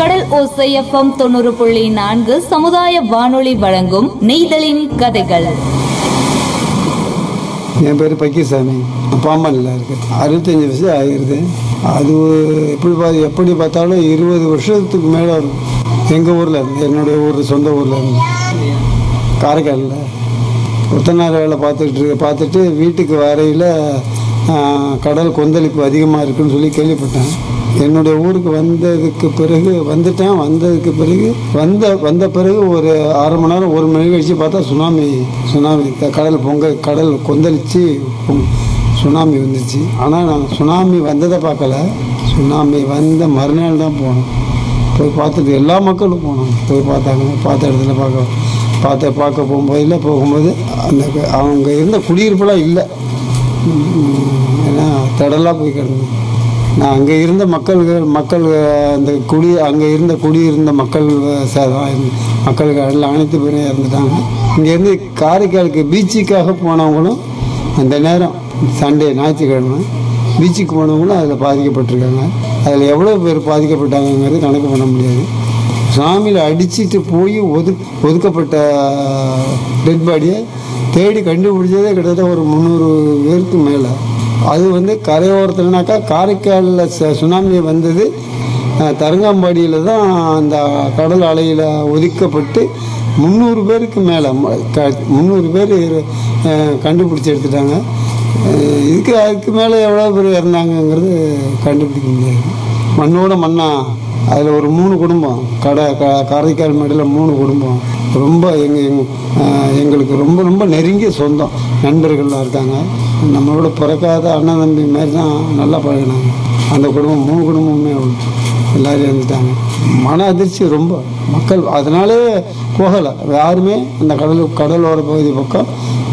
கடல் ஓசை எஃப்எம் தொண்ணூறு புள்ளி நான்கு சமுதாய வானொலி வழங்கும் நெய்தலின் கதைகள் என் பேர் பக்கீர்சாமி பாம்பனில் இருக்கு அறுபத்தஞ்சி வருஷம் ஆகிருது அது எப்படி பா எப்படி பார்த்தாலும் இருபது வருஷத்துக்கு மேலே இருக்கும் எங்கள் ஊரில் இருந்து என்னுடைய ஊர் சொந்த ஊரில் இருந்து காரைக்காலில் கொத்தனார் வேலை பார்த்துட்டு இருக்கு பார்த்துட்டு வீட்டுக்கு வரையில் கடல் கொந்தளிப்பு அதிகமாக இருக்குன்னு சொல்லி கேள்விப்பட்டேன் என்னுடைய ஊருக்கு வந்ததுக்கு பிறகு வந்துட்டேன் வந்ததுக்கு பிறகு வந்த வந்த பிறகு ஒரு அரை மணி நேரம் ஒரு மணி கழிச்சு பார்த்தா சுனாமி சுனாமி த- கடல் பொங்க கடல் கொந்தளிச்சு பொங்க- சுனாமி வந்துச்சு ஆனால் நான் சுனாமி வந்ததை பார்க்கல சுனாமி வந்த மறுநாள் தான் போனோம் போய் பார்த்துட்டு எல்லா மக்களும் போனோம் போய் பார்த்தாங்க பார்த்த இடத்துல பார்க்க பார்த்த பார்க்க போகும்போதில் போகும்போது அந்த க- அவங்க இருந்த குடியிருப்பெல்லாம் இல்லை ஏன்னா தடலாக போய் கிடந்தது நான் அங்கே இருந்த மக்கள்கள் மக்கள் அந்த குடி அங்கே இருந்த குடியிருந்த மக்கள் சேதம் இருந்து- மக்களுக்கு எல்லாம் அனைத்து பேரும் இறந்துட்டாங்க இங்கேருந்து காரைக்காலுக்கு பீச்சுக்காக போனவங்களும் அந்த நேரம் சண்டே ஞாயிற்றுக்கிழமை பீச்சுக்கு போனவங்களும் அதில் பாதிக்கப்பட்டிருக்காங்க அதில் எவ்வளோ பேர் பாதிக்கப்பட்டாங்கங்கிறது கணக்கு பண்ண முடியாது சாமியில் அடிச்சிட்டு போய் ஒது ஒதுக்கப்பட்ட டெட் பாடியை தேடி கண்டுபிடிச்சதே கிட்டத்தட்ட ஒரு முந்நூறு பேருக்கு மேலே அது வந்து கரையோரத்துலனாக்கா காரைக்காலில் ச- சுனாமி வந்தது அஹ், தரங்கம்பாடியில் தான் அந்த கடல் அலையில் ஒதுக்கப்பட்டு முந்நூறு பேருக்கு மேலே முந்நூறு பேர் அஹ், கண்டுபிடிச்சி எடுத்துட்டாங்க அஹ், இதுக்கு அதுக்கு மேலே எவ்வளோ பேர் இறந்தாங்கங்கிறது கண்டுபிடிக்க முடியாது மண்ணோட மண்ணா அதில் ஒரு மூணு குடும்பம் கடை க காரைக்கால் மேடையில் மூணு குடும்பம் ரொம்ப எங்க எங்க- ஆஹ் எங்களுக்கு ரொம்ப ரொம்ப நெருங்கிய சொந்தம் நண்பர்கள்லாம் இருக்காங்க நம்மளோட பிறக்காத அண்ணன் தம்பி மாதிரி தான் நல்லா பழகினாங்க அந்த குடும்பம் மூணு குடும்பமுமே உண்டு. எல்லாரும் இருந்துட்டாங்க மன அதிர்ச்சி ரொம்ப மக்கள் அதனாலே போகலை யாருமே அந்த கடல் கடலோர பகுதி பக்கம்